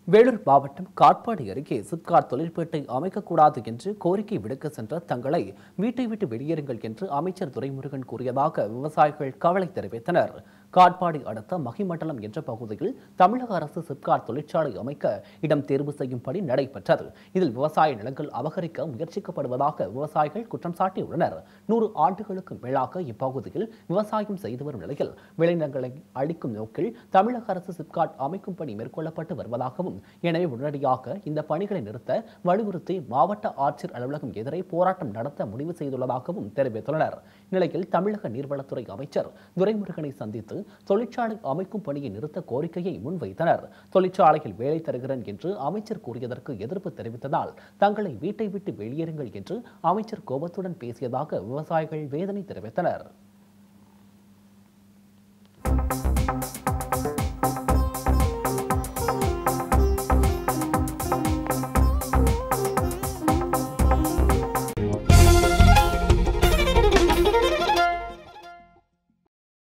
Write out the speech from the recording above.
வேலூர் மாவட்டம் காட்பாடி அருகே சிப்காட் தொழிற்பேட்டை அமைக்கக்கூடாது என்று கோரிக்கை விடுக்க சென்ற தங்களை வீட்டை விட்டு வெளியேறுங்கள் என்று அமைச்சர் துரைமுருகன் கூறியதாக விவசாயிகள் கவலை தெரிவித்தனர் காட்பாடி அடுத்த மகிமண்டலம் என்ற பகுதியில் தமிழக அரசு சிப்காட் தொழிற்சாலை அமைக்க இடம் தேர்வு செய்யும்படி நடைபெற்றது இதில் விவசாய நிலங்கள் அபகரிக்க முயற்சிக்கப்படுவதாக விவசாயிகள் குற்றம் சாட்டியுள்ளனர் நூறு ஆண்டுகளுக்கு மேலாக இப்பகுதியில் விவசாயம் செய்து வரும் நிலையில் விளைநிலங்களை அளிக்கும் நோக்கில் தமிழக அரசு சிப்காட் அமைக்கும் பணி மேற்கொள்ளப்பட்டு வருவதாகவும் எனவே உடனடியாக இந்த பணிகளை நிறுத்த வலியுறுத்தி மாவட்ட ஆட்சியர் அலுவலகம் எதிரே போராட்டம் நடத்த முடிவு செய்துள்ளதாகவும் தெரிவித்துள்ளனர் இந்நிலையில் தமிழக நீர்வளத்துறை அமைச்சர் துரைமுருகனை சந்தித்து தொழிற்சாலை அமைக்கும் பணியை நிறுத்த கோரிக்கையை முன்வைத்தனர் தொழிற்சாலையில் வேலை தருகிறேன் என்று அமைச்சர் கூறியதற்கு எதிர்ப்பு தெரிவித்ததால் தங்களை வீட்டை விட்டு வெளியேறுங்கள் என்று அமைச்சர் கோபத்துடன் பேசியதாக விவசாயிகள் வேதனை தெரிவித்தனர்